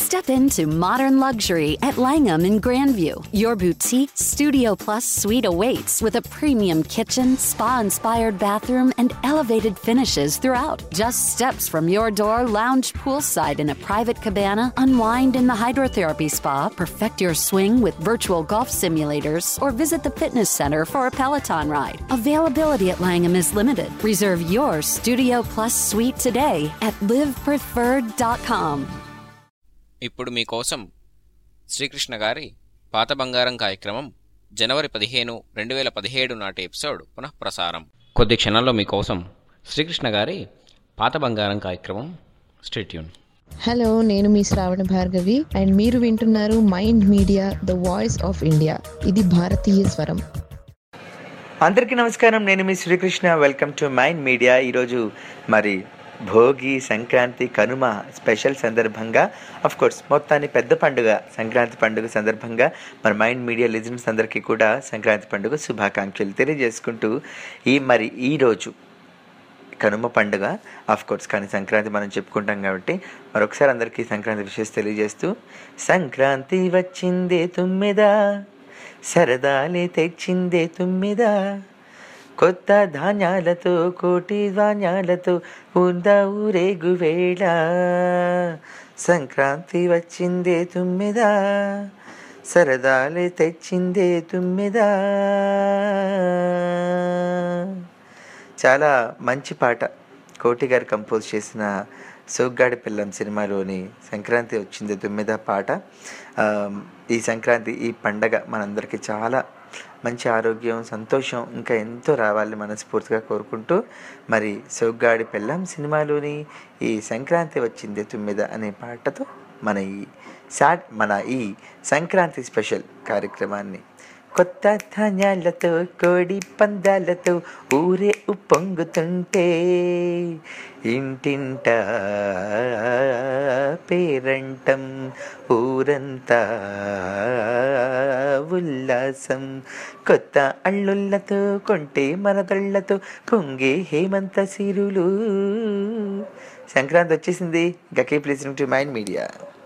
Step into modern luxury at Langham in Grandview. Your boutique Studio Plus suite awaits with a premium kitchen, spa inspired bathroom, and elevated finishes throughout. Just steps from your door, lounge poolside in a private cabana, unwind in the hydrotherapy spa, perfect your swing with virtual golf simulators, or visit the fitness center for a Peloton ride. Availability at Langham is limited. Reserve your Studio Plus suite today at livepreferred.com. ఇప్పుడు మీకోసం శ్రీకృష్ణ గారి పాత బంగారం కార్యక్రమం జనవరి పదిహేను రెండు వేల పదిహేడు నాటి ఎపిసోడ్ పునఃప్రసారం కొద్ది క్షణాల్లో మీకోసం శ్రీకృష్ణ గారి పాత బంగారం కార్యక్రమం స్టేట్యూన్ హలో నేను మీ శ్రావణ భార్గవి అండ్ మీరు వింటున్నారు mind media the voice of India ఇది భారతీయ స్వరం అందరికీ నమస్కారం నేను మీ Srikrishna welcome to mind media ఈరోజు మరి భోగి సంక్రాంతి కనుమ స్పెషల్ సందర్భంగా అఫ్ కోర్స్ మొత్తాన్ని పెద్ద పండుగ సంక్రాంతి పండుగ సందర్భంగా మన మైండ్ మీడియా లిజనర్స్ అందరికీ కూడా సంక్రాంతి పండుగ శుభాకాంక్షలు తెలియజేసుకుంటూ ఈ మరి ఈరోజు కనుమ పండుగ ఆఫ్ కోర్స్ కానీ సంక్రాంతి మనం చెప్పుకుంటాం కాబట్టి మరొకసారి అందరికీ సంక్రాంతి విషయం తెలియజేస్తూ సంక్రాంతి వచ్చిందే తుమ్మెదా సరదాలే తెచ్చిందే తుమ్మెదా కొత్త ధాన్యాలతో కోటి ధాన్యాలతో ఉందా ఊరేగు వేళ సంక్రాంతి వచ్చిందే తుమ్మెదా సరదాలే తెచ్చిందే తుమ్మెదా చాలా మంచి పాట కోటి గారు కంపోజ్ చేసిన సోగ్గాడి పిల్లం సినిమాలోని సంక్రాంతి వచ్చింది తుమ్మిద పాట ఆ, ఈ సంక్రాంతి ఈ పండగ మనందరికీ చాలా మంచి ఆరోగ్యం సంతోషం ఇంకా ఎంతో రావాలని మనస్ఫూర్తిగా కోరుకుంటూ మరి సోగ్గాడి పెళ్ళాం సినిమాలోని ఈ సంక్రాంతి వచ్చింది తుమ్మిద అనే పాటతో మన ఈ సా మన ఈ సంక్రాంతి స్పెషల్ కార్యక్రమాన్ని కొత్త ధాన్యాలతో కోడి పందాలతో ఊరే ఉప్పొంగుతుంటే ఇంటింట పేరంటం ఊరంతా ఉల్లాసం కొత్త అల్లుళ్ళతో కొంటే మనదళ్ళతో పొంగే హేమంత సిరులు సంక్రాంతి వచ్చేసింది ఇంకా keep listening to mind media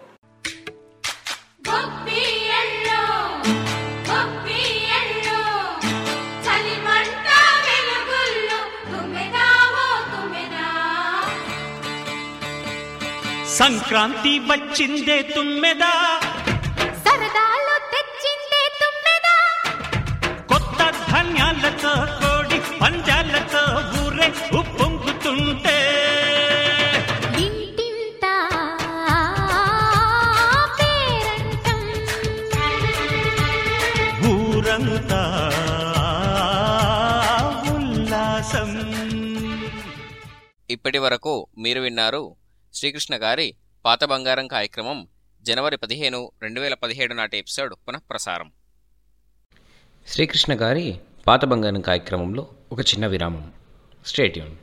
గొప్పియల్లో గొప్పియల్లో చలిమంట వెలుగుల్లో తుమ్మెదావో తుమ్మెదా సంక్రాంతి వచ్చిందే తుమ్మెదా సరదాలు తెచ్చిందే తుమ్మెదా కొత్త ధాన్యాలతో కోడి పంజాలతో ఊరే ఉప్పొంగుతుంటే ఇంటింట పేరంటం ఊరంతా ఉల్లాసం ఇప్పటి వరకు మీరు విన్నారు శ్రీకృష్ణ గారి పాత బంగారం కార్యక్రమం జనవరి పదిహేను రెండు వేల పదిహేడు నాటి ఎపిసోడ్ పునఃప్రసారం శ్రీకృష్ణ గారి పాత బంగారం కార్యక్రమంలో ఒక చిన్న విరామం స్టేట్యూన్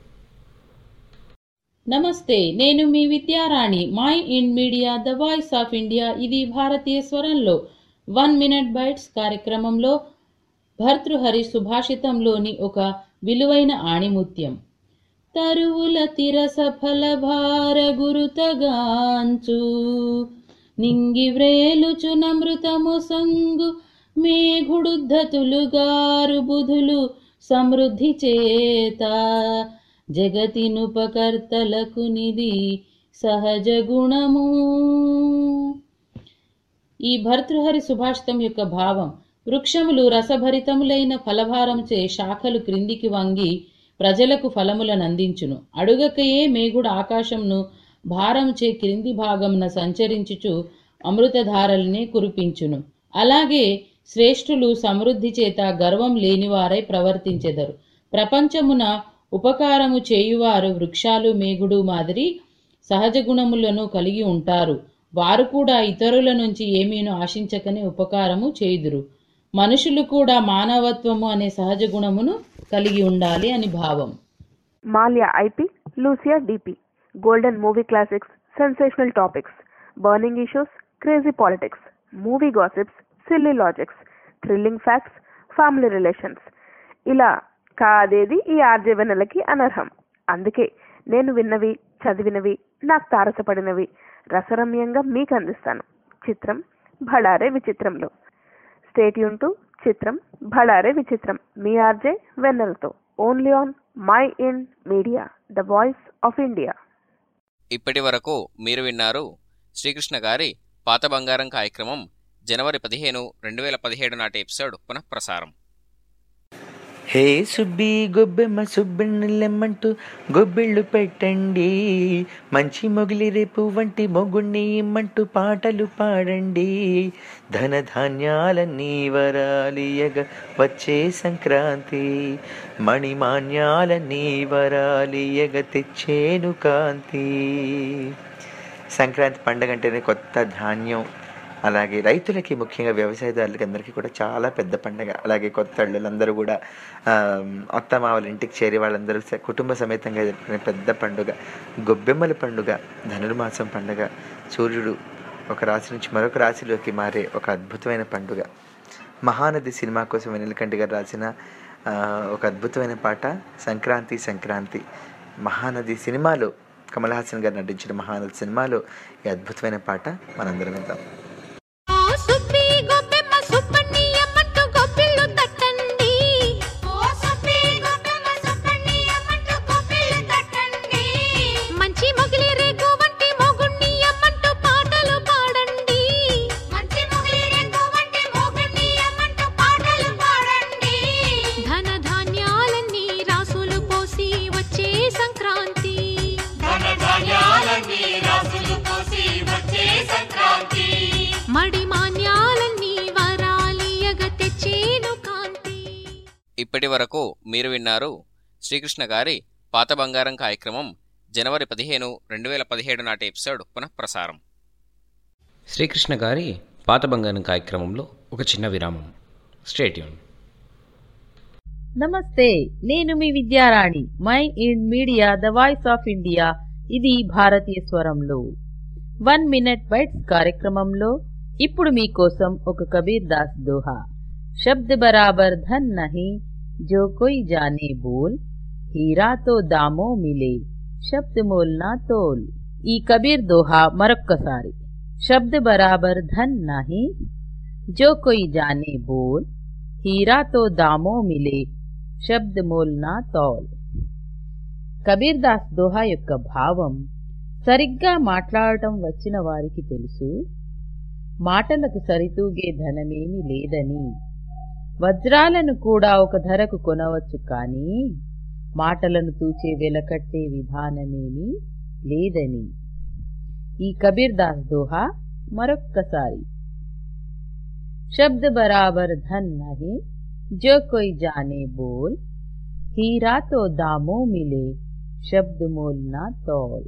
నమస్తే నేను మీ Vidyarani my in media the voice of India ఇది భారతీయ స్వరంలో వన్ మినిట్ బైట్స్ కార్యక్రమంలో భర్తృహరి సుభాషితంలోని ఒక విలువైన ఆణిముత్యం తరువుల తిరస ఫల భార గురుతగాంచు నింగి వ్రేలుచు నమృతము సంగు మేఘుడుద్ధతులుగారు బుధులు సమృద్ధి చేత జగతినుపకర్తలకు నిధి సహజ గుణము ఈ భర్తృహరి సుభాషితం యొక్క భావం వృక్షములు రసభరితములైన ఫలభారంచే శాఖలు క్రిందికి వంగి ప్రజలకు ఫలములను అందించును అడుగకయే మేఘుడు ఆకాశంను భారంచే క్రింది భాగమున సంచరించుచు అమృతధారలనే కురిపించును అలాగే శ్రేష్ఠులు సమృద్ధి చేత గర్వం లేనివారై ప్రవర్తించెదరు ప్రపంచమున ఉపకారము చేయువారు వృక్షాలు మేఘుడు మాదిరి సహజ గుణములను కలిగి ఉంటారు వారు కూడా ఇతరుల నుంచి ఏమీను ఆశించకనే ఉపకారము చేయుదురు మనుషులు కూడా మానవత్వము అనే సహజ గుణమును కలిగి ఉండాలి అని భావం Malia IP, Lucia DP. Golden movie classics, sensational topics, burning issues, crazy politics, movie gossips, silly logics, thrilling facts, family relations. ఇలా కాదేది ఈ ఆర్జవెనలకి అనర్హం అందుకే నేను విన్నవి చదివినవి నాకు తారసపడినవి రసరమ్యంగా మీకు అందిస్తాను చిత్రం భళారే విచిత్రంలో స్టేట్ యూన్ టు చిత్రం భళారే విచిత్రం మీ ఆర్జే వెన్నెలతో only on my in media the voice of India ఇప్పటి వరకు మీరు విన్నారు శ్రీకృష్ణ గారి పాత బంగారం కార్యక్రమం జనవరి పదిహేను రెండు వేల పదిహేడు నాటి ఎపిసోడ్ పునఃప్రసారం హే సుబ్బి గొబ్బెమ్మ సుబ్బిళ్ళెమ్మంటూ గొబ్బిళ్ళు పెట్టండి మంచి మొగిలి రేపు వంటి మొగుణ్ణి ఇమ్మంటూ పాటలు పాడండి ధన ధాన్యాలన్నీ వరాలియగ వచ్చే సంక్రాంతి మణిమాన్యాలన్నీ వరాలియగ తెచ్చేను కాంతి సంక్రాంతి పండగ అంటేనే కొత్త ధాన్యం అలాగే రైతులకి ముఖ్యంగా వ్యవసాయదారులకి అందరికీ కూడా చాలా పెద్ద పండగ అలాగే కొత్త అల్లులందరూ కూడా ఆ, అత్త మావల ఇంటికి చేరి వాళ్ళందరూ స- కుటుంబ సమేతంగా జరుపుకునే పెద్ద పండుగ గొబ్బెమ్మల పండుగ ధనుర్మాసం పండుగ సూర్యుడు ఒక రాశి నుంచి మరొక రాశిలోకి మారే ఒక అద్భుతమైన పండుగ మహానది సినిమా కోసం వెనిలకంటి గారు రాసిన ఆ, ఒక అద్భుతమైన పాట సంక్రాంతి సంక్రాంతి మహానది సినిమాలో కమల్ హాసన్ గారు నటించిన మహానది సినిమాలో ఈ అద్భుతమైన పాట మనందరం విందాం ఓ సుబ్బి గొబ్బెమ్మ సుబ్బన్ని అమ్మంటూ గొబ్బిళ్ళు తట్టండి ఓ సుబ్బి గొబ్బెమ్మ సుబ్బన్ని అమ్మంటూ గొబ్బిళ్ళు తట్టండి మంచి మొగిలి రేగు వంటి మొగుణ్ణి అమ్మంటూ పాటలు పాడండి మంచి మొగిలి రేగు వంటి మొగుణ్ణి అమ్మంటూ పాటలు పాడండి ధన ధాన్యాలన్నీ రాసులు పోసి వచ్చే సంక్రాంతి ధన ధాన్యాలన్నీ రాసులు పోసి వచ్చే సంక్రాంతి మడి మాన్యాలన్నీ వరాలియగ తెచ్చేను కాంతి ఇప్పటి వరకు మీరు విన్నారు శ్రీకృష్ణ గారి పాత బంగారం కార్యక్రమం జనవరి పదిహేను రెండు వేల పదిహేడు నాటి ఎపిసోడ్ పునఃప్రసారం శ్రీకృష్ణ గారి పాత బంగారం కార్యక్రమంలో ఒక చిన్న విరామం స్టేట్యూన్ నమస్తే నేను మీ Vidyarani my in media the voice of India ఇది భారతీయ స్వరంలో వన్ మినిట్ బైట్స్ కార్యక్రమంలో ఇప్పుడు మీకోసం ఒక కబీర్ దాస్ దోహా శబ్ద బరాబర్ ధన్ నహి జో కోయి జానే బోల్ హీరా తో దామో మిలే శబ్ద మోల్ నా తోల్ ఈ కబీర్ దోహా మరొక్కసారి శబ్ద బరాబర్ ధన్ నహి జో కోయి జానే బోల్ హీరా తో దామో మిలే శబ్ద మోల్ నా తౌల్ కబీర్ దాస్ దోహా యొక్క భావం సరిగ్గా మాట్లాడటం వచ్చిన వారికి తెలుసు మాటలకు సరితూగే ధనమేమి లేదని వజ్రాలను కూడా ఒక ధరకు కొనవచ్చు కానీ మాటలను తూచే వెలకట్టే విధానమేమీ లేదని ఈ కబీర్ దాస్ దోహా మరొక్కసారి शब्द बराबर धन नहीं जो कोई जाने बोल हीरा तो दामों मिले शब्द मोल ना तौल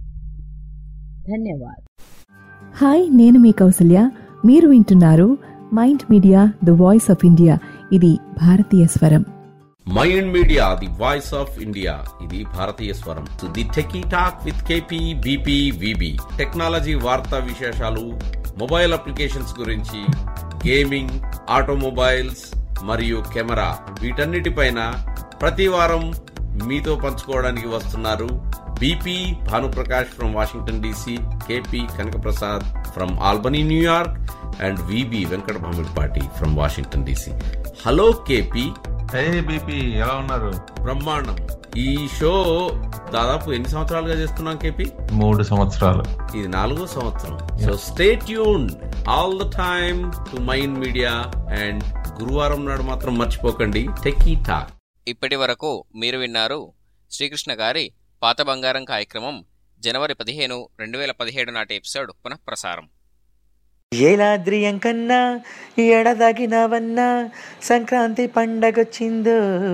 धन्यवाद హాయ్ నేను మీ కౌసల్య మీరు వింటున్నారు mind media the voice of India ఇది భారతీయ స్వరం mind media the voice of India ఇది భారతీయ స్వరం the techie talk with KP BP VB technology వార్తా విశేషాలు మొబైల్ అప్లికేషన్స్ గురించి గేమింగ్ ఆటోమొబైల్స్ మరియు కెమెరా వీటన్నిటిపైన ప్రతి వారం మీతో పంచుకోవడానికి వస్తున్నారు BP Bhanuprakash from Washington DC KP Kanakaprasad from Albany New York and VB Venkata Bhamidipati from Washington DC hello KP BP ఎలా ఉన్నారు బ్రహ్మాండం ఈ షో దాదాపు ఎన్ని సంవత్సరాలుగా చేస్తున్నాం కేపీ మూడు సంవత్సరాలు ఇది నాలుగో సంవత్సరం so stay tuned all the time to mind media and గురువారం నాడు మాత్రం మర్చిపోకండి టెకీ టాక్ ఇప్పటి వరకు మీరు విన్నారు శ్రీకృష్ణ గారి పాత బంగారం కార్యక్రమం జనవరి పదిహేను రెండు వేల పదిహేడు నాటి ఎపిసోడ్ పునఃప్రసారం ఏలాద్రి అంకన్నా ఎడదగినవన్నా సంక్రాంతి పండగొచ్చిందో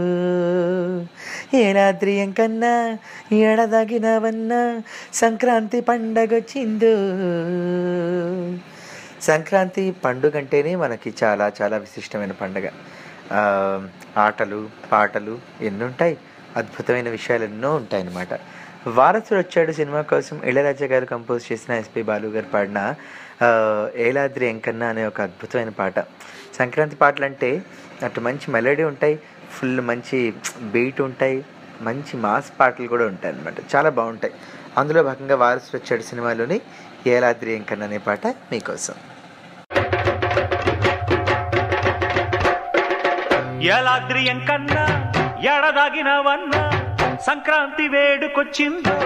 ఏలాద్రి అంకన్నా ఎడదగినవన్నా సంక్రాంతి పండగొచ్చిందో సంక్రాంతి పండుగ అంటేనే మనకి చాలా చాలా విశిష్టమైన పండుగ ఆ, ఆటలు పాటలు ఎన్నుంటాయి అద్భుతమైన విషయాలు ఎన్నో ఉంటాయన్నమాట వారసుడు వచ్చాడు సినిమా కోసం ఇళయరాజా గారు కంపోజ్ చేసిన ఎస్పి బాలు గారు పాడిన ఆ, ఏలాద్రి ఎంకన్న అనే ఒక అద్భుతమైన పాట సంక్రాంతి పాటలు అంటే అటు మంచి మెలడీ ఉంటాయి ఫుల్ మంచి బీట్ ఉంటాయి మంచి మాస్ పాటలు కూడా ఉంటాయి అన్నమాట చాలా బాగుంటాయి అందులో భాగంగా వారసు వచ్చాడు సినిమాలోని ఏలాద్రి ఎంకన్న అనే పాట మీకోసం ఎలాద్రి ఎంకన్నా ఎడదాగినవన్నా సంక్రాంతి వేడుకొచ్చిందో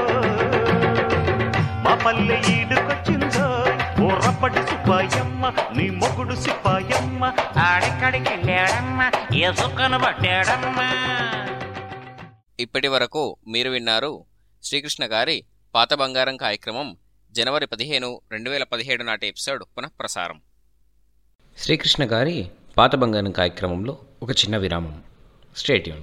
మా పల్లె ఈడుకొచ్చిందో ఓ రప్పటి సుబ్బాయమ్మ నీ మొగుడు సిప్పాయమ్మ ఆడెక్కడికి వెళ్ళాడమ్మ ఏసుకను పట్టాడమ్మా ఇప్పటి వరకు మీరు విన్నారు శ్రీకృష్ణ గారి పాత బంగారం కార్యక్రమం జనవరి పదిహేను రెండు వేల పదిహేడు నాటి ఎపిసోడ్ పునఃప్రసారం శ్రీకృష్ణ గారి పాత బంగారం కార్యక్రమంలో ఒక చిన్న విరామం స్టేట్యూన్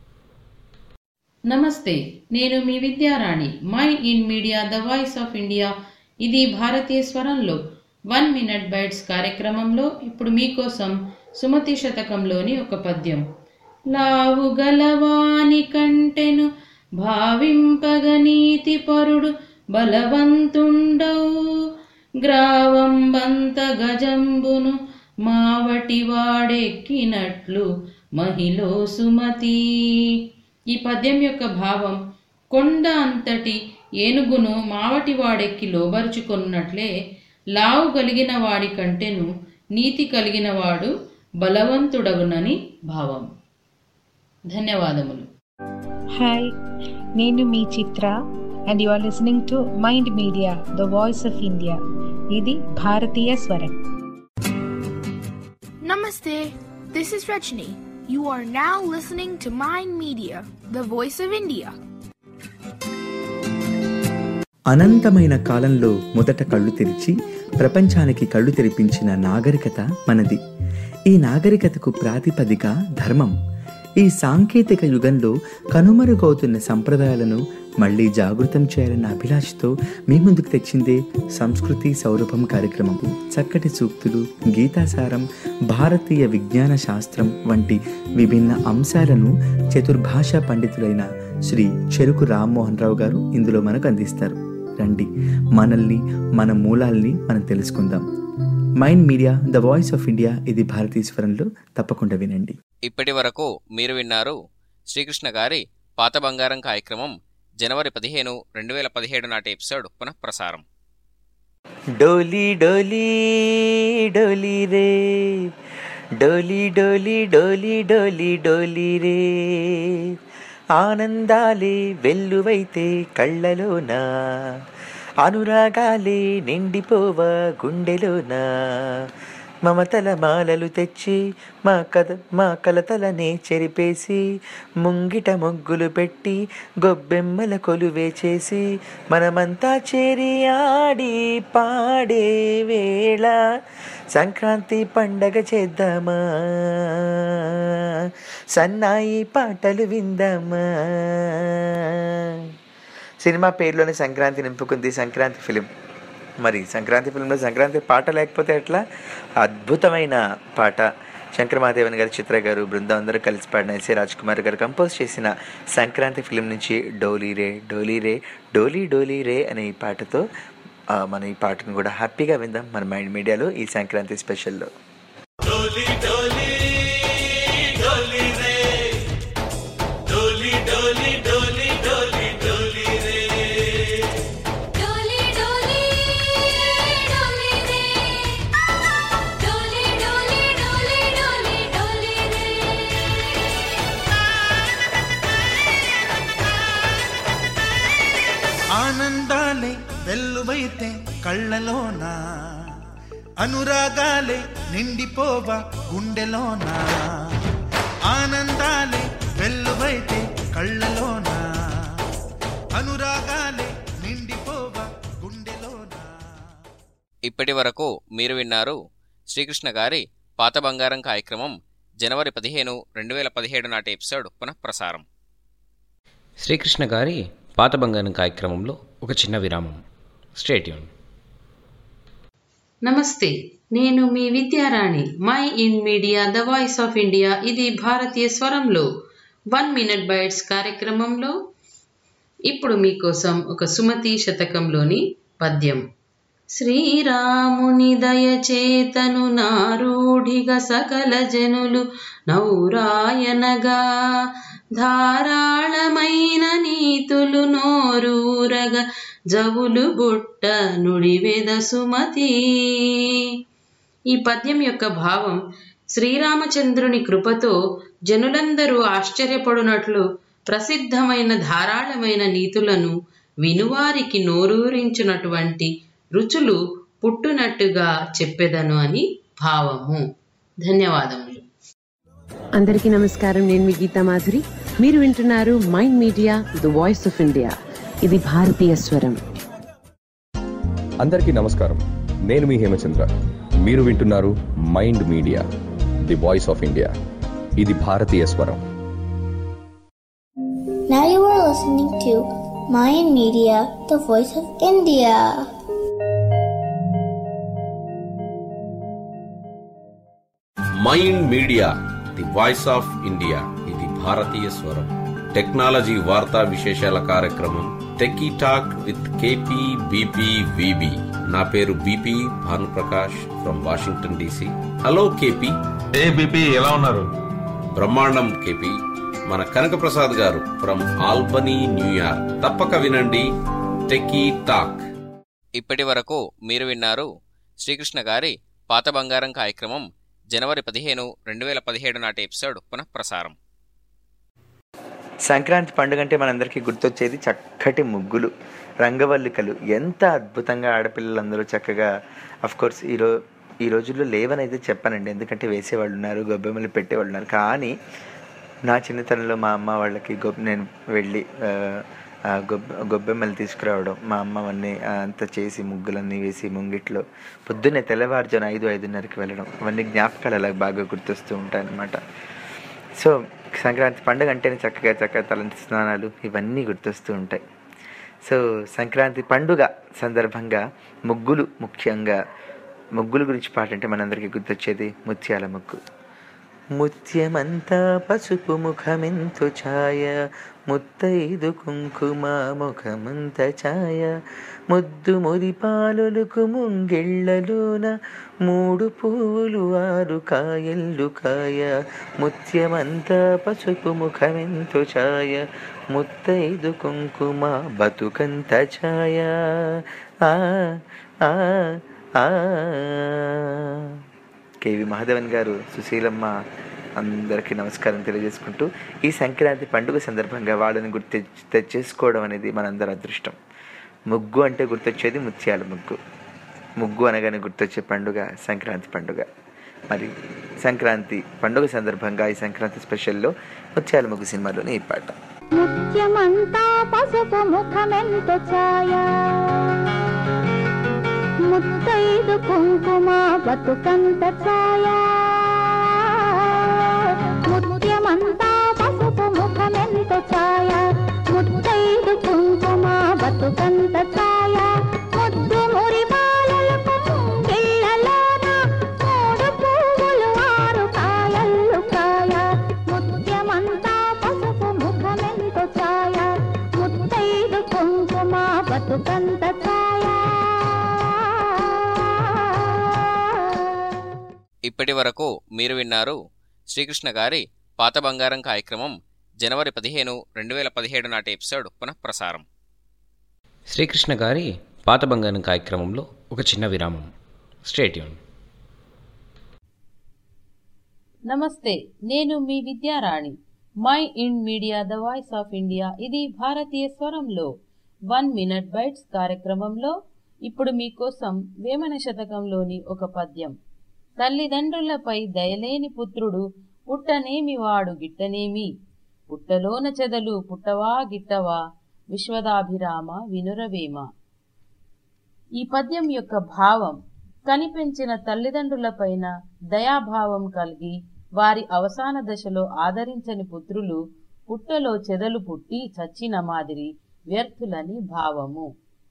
నమస్తే నేను మీ Vidyarani my in media the voice of India ఇది భారతీయ స్వరంలో వన్ మినిట్ బైట్స్ కార్యక్రమంలో ఇప్పుడు మీకోసం సుమతి శతకంలోని ఒక పద్యం లావు గలవాని కంటెను భావింపగ నీతి పరుడు బలవంతుండవు గ్రావంబంత గజంబును మావటి వాడెక్కినట్లు మహిళ సుమతి ఈ పద్యం యొక్క భావం కొండ అంతటి ఏనుగును మావటి వాడెక్కి లోబరుచుకున్నట్లే లావు కలిగిన వాడి కంటెను నీతి కలిగిన వాడు బలవంతుడగునని భావం ధన్యవాదములు హాయ్ నేను మీ Chitra and you are listening to mind media the voice of India ఇది భారతీయ స్వరం Namaste. This is Rajni. You are now listening to Mind Media, the voice of India. అనంతమైన కాలంలో మొదట కళ్ళు తెరిచి ప్రపంచానికి కళ్ళు తెరిపించిన నాగరికత మనది ఈ నాగరికతకు ప్రాతిపదిక ధర్మం ఈ సాంకేతిక యుగంలో కనుమరుగవుతున్న సంప్రదాయాలను మళ్ళీ జాగృతం చేయాలన్న అభిలాషతో మీ ముందుకు తెచ్చిందే సంస్కృతి సౌరభం కార్యక్రమం చక్కటి సూక్తులు గీతాసారం భారతీయ విజ్ఞాన శాస్త్రం వంటి విభిన్న అంశాలను చతుర్భాషా పండితులైన శ్రీ చెరుకు రామ్మోహన్ రావు గారు ఇందులో మనకు అందిస్తారు రండి మనల్ని మన మూలాల్ని మనం తెలుసుకుందాం mind media the voice of India ఇది భారతీయ స్వరంలో తప్పకుండా వినండి ఇప్పటి వరకు మీరు విన్నారు శ్రీకృష్ణ గారి పాత బంగారం కార్యక్రమం జనవరి పదిహేను రెండు వేల పదిహేడు నాటి ఎపిసోడ్ పునఃప్రసారం డోలీ డోలీ డోలీ రే డోలీ డోలీ డోలీ డోలీ డోలీ రే ఆనందాలే వెల్లువైతే కళ్ళలోనా అనురాగాలే నిండిపోవ గుండెలోనా మమతల మాలలు తెచ్చి మా కథ మా కలతలనే చెరిపేసి ముంగిట మొగ్గులు పెట్టి గొబ్బెమ్మల కొలువే చేసి మనమంతా చేరి ఆడి పాడే వేళ సంక్రాంతి పండగ చేద్దామా సన్నాయి పాటలు విందామా సినిమా పేరులోనే సంక్రాంతి నింపుకుంది సంక్రాంతి ఫిలిం మరి సంక్రాంతి ఫిలింలో సంక్రాంతి పాట లేకపోతే ఎట్లా అద్భుతమైన పాట శంకర్ మహాదేవన్ గారు చిత్ర గారు బృందం అందరూ కలిసి పాడిన ఎస్ఏ రాజ్ కుమార్ గారు కంపోజ్ చేసిన సంక్రాంతి ఫిలిం నుంచి డోలీ రే డోలీ రే డోలీ డోలీ రే అనే ఈ పాటతో ఆ, మన ఈ పాటను కూడా హ్యాపీగా విందాం మన మైండ్ మీడియాలో ఈ సంక్రాంతి స్పెషల్లో డోలి డోలి డోలి రే డోలి డోలి డోలి డోలి డోలి రే డోలి డోలి డోలి రే డోలి డోలి డోలి డోలి డోలి రే ఆనందాలే వెల్లువైతే కళ్ళలోన అనురాగాలే నిండిపోవ గుండెలోన ఆనందాలే వెల్లువైతే కళ్ళలోన అనురాగాలే నిండిపోవ గుండెలోన ఇప్పటి వరకు మీరు విన్నారు శ్రీకృష్ణ గారి పాత బంగారం కార్యక్రమం జనవరి పదిహేను రెండు వేల పదిహేడు నాటి ఎపిసోడ్ పునఃప్రసారం శ్రీకృష్ణ గారి పాత బంగారం కార్యక్రమంలో ఒక చిన్న విరామం స్టేట్యూన్ నమస్తే నేను మీ Vidyarani my in media the voice of India ఇది భారతీయ స్వరంలో వన్ మినిట్ బైట్స్ కార్యక్రమంలో ఇప్పుడు మీకోసం ఒక సుమతి శతకంలోని పద్యం శ్రీరాముని దయచేతను నారూఢిగా సకల జనులు నౌరాయనగా ధారాళమైన నీతులు నోరూరగా జవులు బుట్ట నుడివేద సుమతి ఈ పద్యం యొక్క భావం శ్రీరామచంద్రుని కృపతో జనులందరూ ఆశ్చర్యపడునట్లు ప్రసిద్ధమైన ధారాళమైన నీతులను వినువారికి నోరూరించినటువంటి రుచులు పుట్టునట్టుగా చెప్పెదను అని భావము ధన్యవాదములు అందరికీ నమస్కారం నేను మీ గీతా మాధురి మీరు వింటున్నారు mind media the voice of India ఇది భారతీయ స్వరం అందరికీ నమస్కారం నేను మీ హేమచంద్ర మీరు వింటున్నారు mind media the voice of India ఇది భారతీయ స్వరం Now you are listening to Mayan Media, the voice of India. Mind media the voice of India ఇది భారతీయ స్వరం టెక్నాలజీ వార్తా విశేషాల కార్యక్రమం techie talk with KP BP VB నా పేరు BP Bhanuprakash from Washington DC hello KP ఏ బీపీ ఎలా ఉన్నారు బ్రహ్మాండం కేపీ మన కనక ప్రసాద్ గారు ఫ్రమ్ ఆల్బనీ న్యూయార్క్ తప్పక వినండి టెక్కీ టాక్ ఇప్పటి వరకు మీరు విన్నారు శ్రీకృష్ణ గారి పాత బంగారం కార్యక్రమం జనవరి పదిహేను రెండు వేల పదిహేడు నాటి ఎపిసోడ్ పునఃప్రసారం సంక్రాంతి పండుగ అంటే మనందరికీ గుర్తొచ్చేది చక్కటి ముగ్గులు రంగవల్లికలు ఎంత అద్భుతంగా ఆడపిల్లలందరూ చక్కగా కోర్స్ ఈరో ఈ రోజుల్లో లేవనైతే చెప్పానండి ఎందుకంటే వేసేవాళ్ళు ఉన్నారు గొబ్బెమ్మలు పెట్టేవాళ్ళు ఉన్నారు కానీ నా చిన్నతనంలో మా అమ్మ వాళ్ళకి గొబ్బ నేను వెళ్ళి ఆ, ఆ గొబ్బ గొబ్బెమ్మలు తీసుకురావడం మా అమ్మ అవన్నీ ఆ, అంతా చేసి ముగ్గులన్నీ వేసి ముంగిట్లో పొద్దున్నే తెల్లవారుజాన ఐదు ఐదున్నరకి వెళ్ళడం అవన్నీ జ్ఞాపకాలు అలా బాగా గుర్తొస్తూ ఉంటాయన్నమాట సో సంక్రాంతి పండుగ అంటేనే చక్కగా చక్కగా తలంటి స్నానాలు ఇవన్నీ గుర్తొస్తూ ఉంటాయి సో సంక్రాంతి పండుగ సందర్భంగా ముగ్గులు ముఖ్యంగా ముగ్గుల గురించి పాట అంటే మనందరికీ గుర్తొచ్చేది ముత్యాల ముగ్గు ముత్యమంతా పసుపు ముఖమెంతో ఛాయ ముత్తైదు కుంకుమ ముఖమంత ఛాయ ముద్దు మురిపాలులకు ముంగిళ్ళలోన మూడు పువ్వులు ఆరు కాయల్లు కాయ ముత్యమంతా పసుపు ముఖమెంతో ఛాయ ముత్తైదు కుంకుమ బతుకంత ఛాయ ఆ ఆ ఆ కేవి మహాదేవన్ గారు సుశీలమ్మ అందరికీ నమస్కారం తెలియజేసుకుంటూ ఈ సంక్రాంతి పండుగ సందర్భంగా వాళ్ళని గుర్తు తెచ్చేసుకోవడం అనేది మనందరి అదృష్టం ముగ్గు అంటే గుర్తొచ్చేది ముత్యాల ముగ్గు ముగ్గు అనగానే గుర్తొచ్చే పండుగ సంక్రాంతి పండుగ మరి సంక్రాంతి పండుగ సందర్భంగా ఈ సంక్రాంతి స్పెషల్లో ముత్యాల ముగ్గు సినిమాలోని ఈ పాట ముత్యమంతా పసుపు ముఖమెంత ఛాయ ముత్తైదు కుంకుమ బతుకంత ఛాయ ముత్యమంతా పసుపు ముఖమెంత ఛాయ ముత్తైదు కుంకుమ బతుకంత ఛాయ ముద్దు మురి బాలలకు ముంగిళ్ళలోన మూడు పువ్వులు ఆరు కాయల్లు కాయ ముత్యమంతా పసుపు ముఖమెంత ఛాయ ముత్తైదు కుంకుమ బతుకంత ఛాయ ఇప్పటి వరకు మీరు విన్నారు శ్రీకృష్ణ గారి పాత బంగారం కార్యక్రమం జనవరి పదిహేను రెండు వేల పదిహేడు నాటి ఎపిసోడ్ పునఃప్రసారం శ్రీకృష్ణ గారి పాత బంగారం కార్యక్రమంలో ఒక చిన్న విరామం స్టేట్యూన్ నమస్తే నేను మీ Vidyarani my in media the voice of India ఇది భారతీయ స్వరంలో వన్ మినిట్ బైట్స్ కార్యక్రమంలో ఇప్పుడు మీకోసం వేమన శతకంలోని ఒక పద్యం తల్లిదండ్రులపై దయలేని పుత్రుడు పుట్టనేమి వాడు గిట్టనేమి పుట్టలోన చెదలు పుట్టవా గిట్టవా విశ్వదాభిరామ వినురవేమ ఈ పద్యం యొక్క భావం కనిపెంచిన తల్లిదండ్రులపైన దయాభావం కలిగి వారి అవసాన దశలో ఆదరించని పుత్రులు పుట్టలో చెదలు పుట్టి చచ్చిన మాదిరి వ్యర్థులని భావము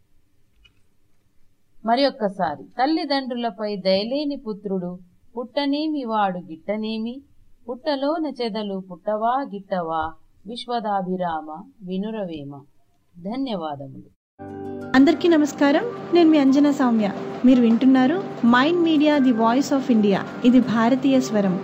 మరి ఒక్కసారి తల్లిదండ్రులపై దయలేని పుత్రుడు పుట్టనేమి వాడు గిట్టనేమి పుట్టలోన చెదలు పుట్టవా గిట్టవా విశ్వదాభిరామ వినురవేమ ధన్యవాదములు అందరికీ నమస్కారం నేను మీ అంజనా సౌమ్య మీరు వింటున్నారు mind media the voice of India ఇది భారతీయ స్వరం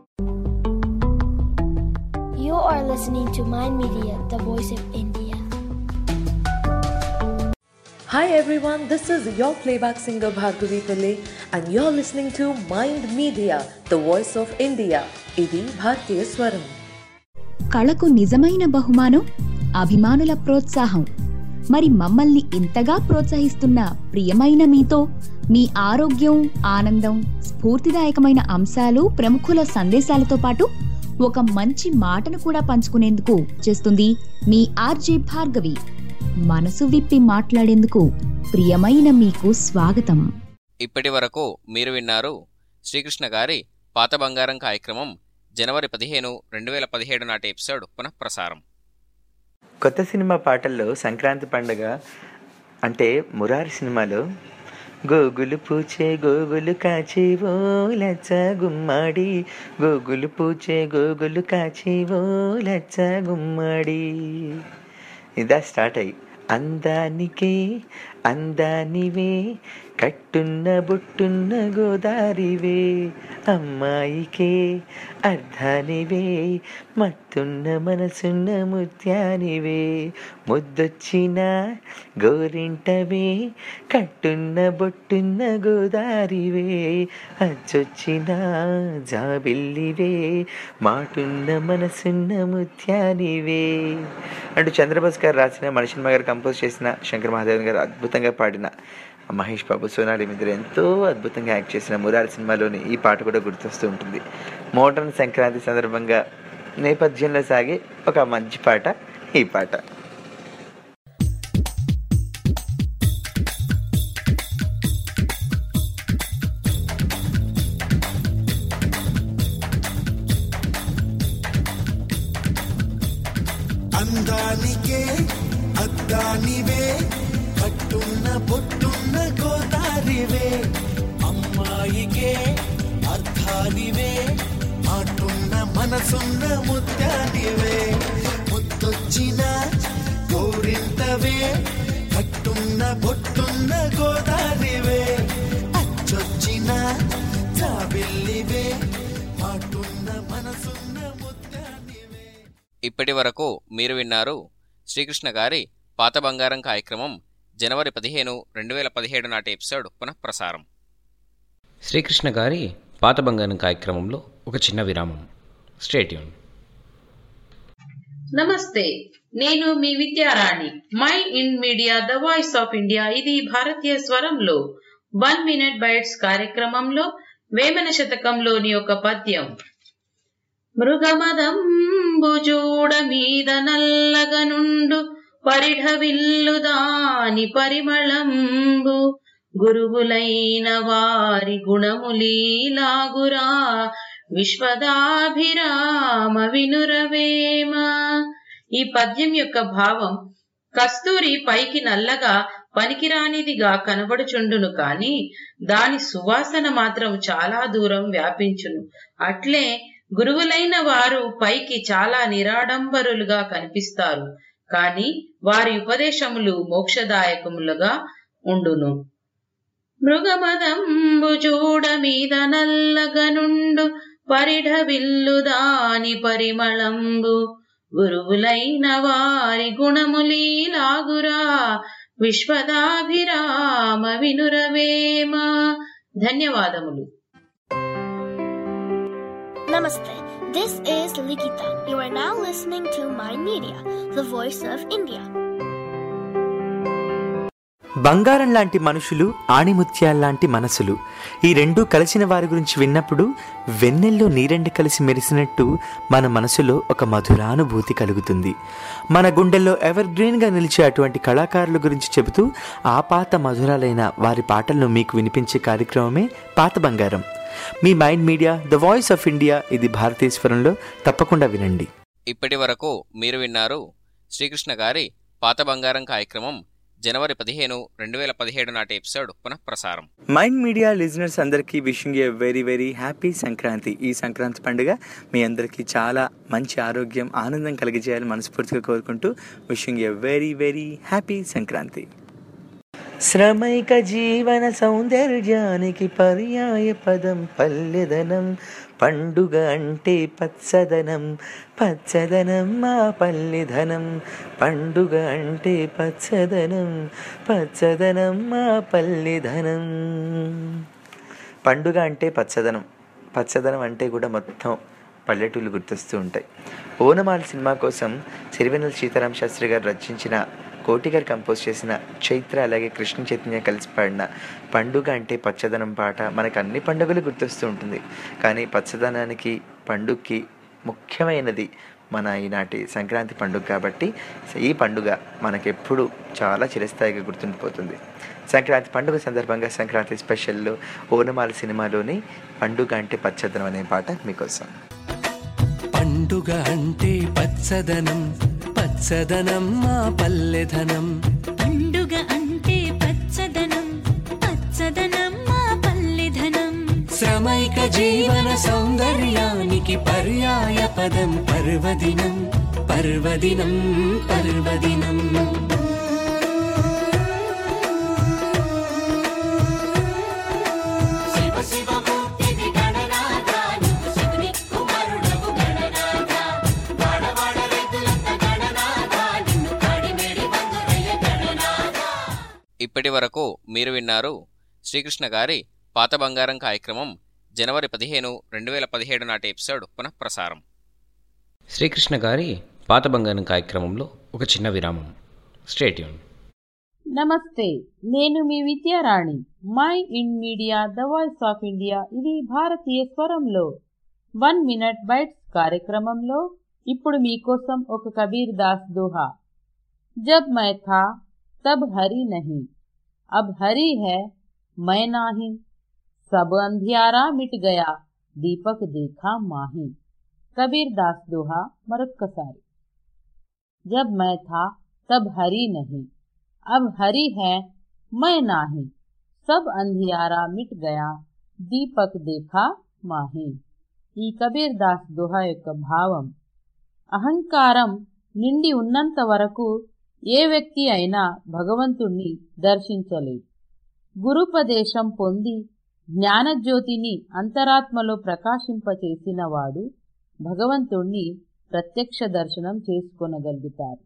You are listening to Mind Media, the voice of India. Hi everyone, this is your playback singer Bhargavi Pillai and you're listening to Mind Media, the voice of India. ఇది భారతీయ స్వరం కళకు నిజమైన బహుమానం అభిమానుల ప్రోత్సాహం మరి మమ్మల్ని ఇంతగా ప్రోత్సహిస్తున్న ప్రియమైన మీతో మీ ఆరోగ్యం ఆనందం స్ఫూర్తిదాయకమైన అంశాలు ప్రముఖుల సందేశాలతో పాటు ఒక మంచి మాటను కూడా పంచుకునేందుకు చేస్తుంది మీ ఆర్జే భార్గవి మనసు విప్పి మాట్లాడేందుకు ప్రియమైన మీకు స్వాగతం ఇప్పటి వరకు మీరు విన్నారు శ్రీకృష్ణ గారి పాత బంగారం కార్యక్రమం జనవరి పదిహేను రెండు వేల పదిహేడు నాటి ఎపిసోడ్ పునఃప్రసారం కొత్త సినిమా పాటల్లో సంక్రాంతి పండుగ అంటే మురారి సినిమాలో గోగులు పూచే గోగులు కాచి ఓ లచ్చ గుమ్మడి గోగులు పూచే గోగులు కాచి ఓ లచ్చ గుమ్మడి ఇదా స్టార్ట్ అయ్యి అందానికే అందానివే కట్టున్న బొట్టున్న గోదారివే అమ్మాయికే అర్ధానివే మత్తున్న మనసున్న ముత్యానివే ముద్దొచ్చిన గోరింటవే కట్టున్న బొట్టున్న గోదారివే అచ్చొచ్చిన జాబిల్లివే మాటున్న మనసున్న ముత్యానివే అంటూ చంద్రబోస్ గారు రాసిన మనిషిన్మ గారు కంపోజ్ చేసిన శంకర్ మహాదేవన్ గారు అద్భుతంగా పాడిన మహేష్ బాబు సోనాలి మిద్దరు ఎంతో అద్భుతంగా యాక్ట్ చేసిన మురారి సినిమాలోని ఈ పాట కూడా గుర్తొస్తూ ఉంటుంది మోడర్న్ సంక్రాంతి సందర్భంగా నేపథ్యంలో సాగే ఒక మంచి పాట ఈ పాట అందానికే అద్దానివే కట్టున్న బొట్టున్న గోదారివే అమ్మాయికే అర్థానివే మాటున్న మనసున్న ముత్యానివే ముత్తొచ్చిన గోరింతవే కట్టున్న బొట్టున్న గోదారివే అచ్చొచ్చిన జాబిల్లివే మాటున్న మనసున్న ముత్యానివే ఇప్పటి వరకు మీరు విన్నారు శ్రీకృష్ణ గారి పాత బంగారం కార్యక్రమం జనవరి పదిహేను రెండు వేల పదిహేడు నాటి ఎపిసోడ్ పునఃప్రసారం శ్రీకృష్ణ గారి పాత బంగారం కార్యక్రమంలో ఒక చిన్న విరామం స్టేట్యూన్ నమస్తే నేను మీ Vidyarani my in media the voice of India ఇది భారతీయ స్వరంలో వన్ మినిట్ బైట్స్ కార్యక్రమంలో వేమన శతకంలోని ఒక పద్యం మృగమదంబుజూడ మీద నల్లగనుండు పరిఢవిల్లు దాని పరిమళంబు గురువులైన వారి గుణములీలాగురా విశ్వదాభిరామ వినురవేమ ఈ పద్యం యొక్క భావం కస్తూరి పైకి నల్లగా పనికిరానిదిగా కనబడుచుండును కాని దాని సువాసన మాత్రం చాలా దూరం వ్యాపించును అట్లే గురువులైన వారు పైకి చాలా నిరాడంబరులుగా కనిపిస్తారు కాని వారి ఉపదేశములు మోక్షదాయకములుగా ఉండును మృగమదంబు చూడ మీద నల్లగనుండు పరిఢవిల్లు దాని పరిమళంబు గురువులైన వారి గుణములీలాగురా విశ్వదాభిరామ వినురవేమ ధన్యవాదములు Namaste. This is Likita. You are now listening to My Media, the voice of India. బంగారం లాంటి మనుషులు ఆణిముత్యాల్లాంటి మనసులు ఈ రెండూ కలిసిన వారి గురించి విన్నప్పుడు వెన్నెల్లో నీరెండు కలిసి మెరిసినట్టు మన మనసులో ఒక మధురానుభూతి కలుగుతుంది మన గుండెల్లో ఎవర్ గ్రీన్గా నిలిచే అటువంటి కళాకారుల గురించి చెబుతూ ఆ పాత మధురాలైన వారి పాటలను మీకు వినిపించే కార్యక్రమమే పాత బంగారం మీ mind media the voice of India ఇది భారతీశ్వరంలో తప్పకుండా వినండి ఇప్పటి వరకు మీరు విన్నారు శ్రీకృష్ణ గారి పాత బంగారం కార్యక్రమం జనవరి పదిహేను రెండు వేల పదిహేడు నాటి ఎపిసోడ్ పునఃప్రసారం మైండ్ మీడియా లిజనర్స్ అందరికీ wishing a very very happy Sankranti ఈ సంక్రాంతి పండుగ మీ అందరికీ చాలా మంచి ఆరోగ్యం ఆనందం కలిగజేయాలని మనస్ఫూర్తిగా కోరుకుంటూ wishing a very very happy Sankranti శ్రమైక జీవన సౌందర్యానికి పర్యాయ పదం పల్లెదనం పండుగ అంటే పచ్చదనం పచ్చదనం మా పల్లెధనం పండుగ అంటే పచ్చదనం పచ్చదనం మా పల్లెధనం పండుగ అంటే పచ్చదనం పచ్చదనం అంటే కూడా మొత్తం పల్లెటూళ్ళు గుర్తొస్తూ ఉంటాయి ఓనమాల సినిమా కోసం సిరివెన్నెల సీతారాం శాస్త్రి గారు రచించిన కోటి గారు కంపోజ్ చేసిన చైత్ర అలాగే కృష్ణ చైతన్య కలిసి పాడిన పండుగ అంటే పచ్చదనం పాట మనకు అన్ని పండుగలు గుర్తొస్తూ ఉంటుంది కానీ పచ్చదనానికి పండుగకి ముఖ్యమైనది మన ఈనాటి సంక్రాంతి పండుగ కాబట్టి ఈ పండుగ మనకెప్పుడు చాలా చిరస్థాయిగా గుర్తుండిపోతుంది సంక్రాంతి పండుగ సందర్భంగా సంక్రాంతి స్పెషల్లో ఓనమాల సినిమాలోని పండుగ అంటే పచ్చదనం అనే పాట మీకోసం పండుగ అంటే పచ్చదనం పచ్చదనం మా పల్లెధనం పండుగ అంటే పచ్చదనం పచ్చదనం మా పల్లెధనం శ్రమైక జీవన సౌందర్యానికి పర్యాయ పదం పర్వదినం పర్వదినం పర్వదినం శివ శివ మూర్తివి గణనాథ నువ్వు శివుని కుమారుడవు గణనాథ వాడవాడ రైతులంత గణనాథ నిన్ను కాడిమేడి బంధురయ్య గణనాథ ఇప్పటి వరకు మీరు విన్నారు శ్రీకృష్ణ గారి పాత బంగారం కార్యక్రమం జనవరి పదిహేను రెండు వేల పదిహేడు నాటి ఎపిసోడ్ పునఃప్రసారం శ్రీకృష్ణ గారి పాత బంగారం కార్యక్రమంలో ఒక చిన్న విరామం స్టేట్యూన్ నమస్తే నేను మీ Vidyarani my in media the voice of India ఇది భారతీయ స్వరంలో వన్ మినిట్ బైట్స్ కార్యక్రమంలో ఇప్పుడు మీకోసం ఒక కబీర్ దాస్ దోహా జబ్ మై థా తబ్ హరి నహీ अब हरी है मैं नाही सब अंधियारा मिट गया दीपक देखा माही कबीर दास दोहा मरक्कसारी जब मैं था तब हरी नहीं अब हरी है मैं नाही सब अंधियारा मिट गया దీపక్ దేఖా మాహి ఈ కబీర్ దాస్ దోహా యొక్క భావం అహంకారం నిండి ఉన్నంత వరకు ఏ వ్యక్తి అయినా భగవంతుణ్ణి దర్శించలేడు గురుపదేశం పొంది జ్ఞానజ్యోతిని అంతరాత్మలో ప్రకాశింపచేసిన వాడు భగవంతుణ్ణి ప్రత్యక్ష దర్శనం చేసుకొనగలుగుతారు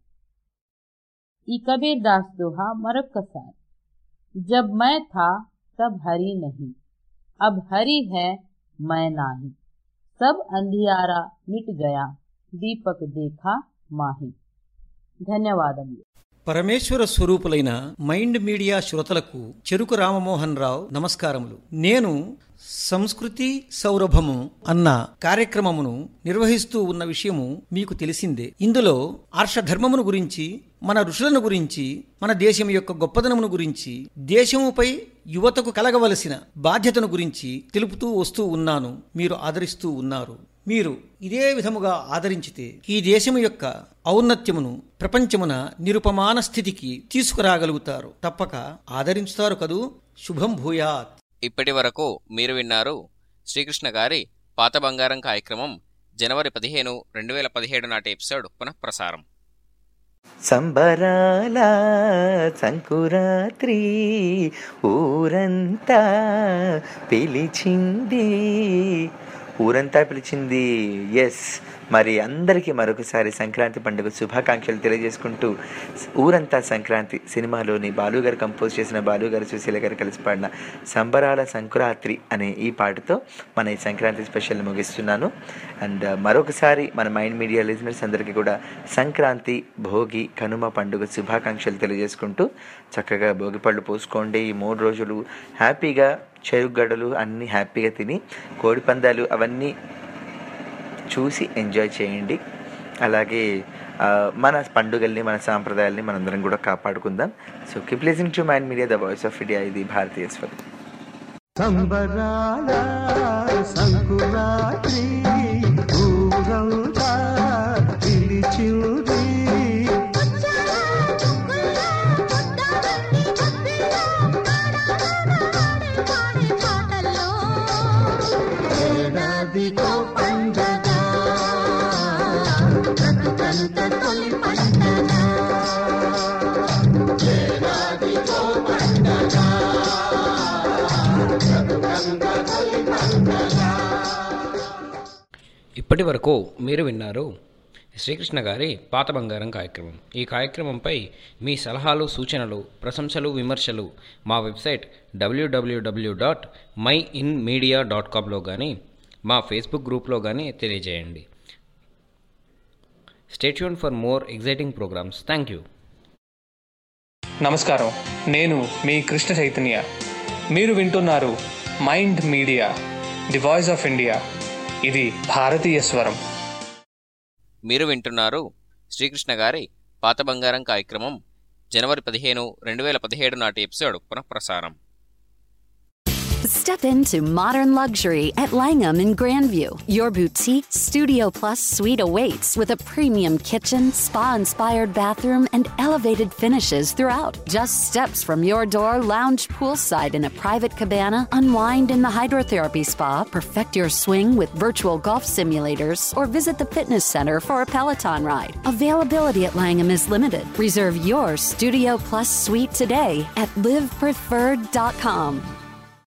ఈ కబీర్ దాస్ దోహా మరొక్కసారి జబ్ మై థా తబ్ హరి నహీ అబ్ హరి హై మై నాహి సబ్ అంధియారా మిట్ గయా దీపక్ దేఖా మాహి ధన్యవాదములు పరమేశ్వర స్వరూపులైన మైండ్ మీడియా శ్రోతలకు చెరుకు రామమోహన్ రావు నమస్కారములు నేను సంస్కృతి సౌరభము అన్న కార్యక్రమమును నిర్వహిస్తూ ఉన్న విషయము మీకు తెలిసిందే ఇందులో ఆర్షధర్మమును గురించి మన ఋషులను గురించి మన దేశం యొక్క గొప్పదనమును గురించి దేశముపై యువతకు కలగవలసిన బాధ్యతను గురించి తెలుపుతూ వస్తూ ఉన్నాను మీరు ఆదరిస్తూ ఉన్నారు మీరు ఇదే విధముగా ఆదరించితే ఈ దేశము యొక్క ఔన్నత్యమును ప్రపంచమున నిరుపమాన స్థితికి తీసుకురాగలుగుతారు తప్పక ఆదరించుతారు కదూ శుభం భూయాత్ ఇప్పటి వరకు మీరు విన్నారు శ్రీకృష్ణ గారి పాత బంగారం కార్యక్రమం జనవరి పదిహేను రెండు వేల పదిహేడు నాటి ఎపిసోడ్ పునఃప్రసారం సంబరాల సంకురాత్రి ఊరంతా పిలిచింది ఊరంతా పిలిచింది ఎస్ మరి అందరికీ మరొకసారి సంక్రాంతి పండుగ శుభాకాంక్షలు తెలియజేసుకుంటూ ఊరంతా సంక్రాంతి సినిమాలోని బాలుగారు కంపోజ్ చేసిన బాలుగారు సుశీల గారు కలిసి పాడిన సంబరాల సంకురాత్రి అనే ఈ పాటతో మన ఈ సంక్రాంతి స్పెషల్ ముగిస్తున్నాను అండ్ మరొకసారి మన మైండ్ మీడియా లిజనర్స్ అందరికీ కూడా సంక్రాంతి భోగి కనుమ పండుగ శుభాకాంక్షలు తెలియజేసుకుంటూ చక్కగా భోగి పళ్ళు పోసుకోండి ఈ మూడు రోజులు హ్యాపీగా చెరుగడలు అన్నీ హ్యాపీగా తిని కోడి పందాలు అవన్నీ చూసి ఎంజాయ్ చేయండి అలాగే ఆ, మన పండుగల్ని మన సాంప్రదాయాల్ని మనందరం కూడా కాపాడుకుందాం so keep listening to mind media the voice of India ఇది భారతీయ స్వరం సంబరాల సంకురాత్రి ఊరంతా పిలిచింది ఏడాదికో పండగ బ్రతుకంత తొలి పండగ ఏడాదికో పండగ ఇప్పటి వరకు మీరు విన్నారు శ్రీకృష్ణ గారి పాత బంగారం కార్యక్రమం ఈ కార్యక్రమంపై మీ సలహాలు సూచనలు ప్రశంసలు విమర్శలు మా వెబ్సైట్ డబ్ల్యూడబ్ల్యూడబ్ల్యూ dot my in media dot కామ్లో కానీ మా ఫేస్బుక్ గ్రూప్లో కానీ తెలియజేయండి stay tuned for more exciting programs thank you నమస్కారం నేను మీ కృష్ణ చైతన్య మీరు వింటున్నారు mind media the voice of India ఇది భారతీయ స్వరం మీరు వింటున్నారు శ్రీకృష్ణ గారి పాత బంగారం కార్యక్రమం జనవరి పదిహేను రెండు వేల పదిహేడు నాటి ఎపిసోడ్ పునఃప్రసారం Step into modern luxury at Langham in Grandview. Your boutique Studio Plus suite awaits with a premium kitchen, spa inspired bathroom, and elevated finishes throughout. Just steps from your door, lounge poolside in a private cabana, unwind in the hydrotherapy spa, perfect your swing with virtual golf simulators, or visit the fitness center for a Peloton ride. Availability at Langham is limited. Reserve your Studio Plus suite today at livepreferred.com.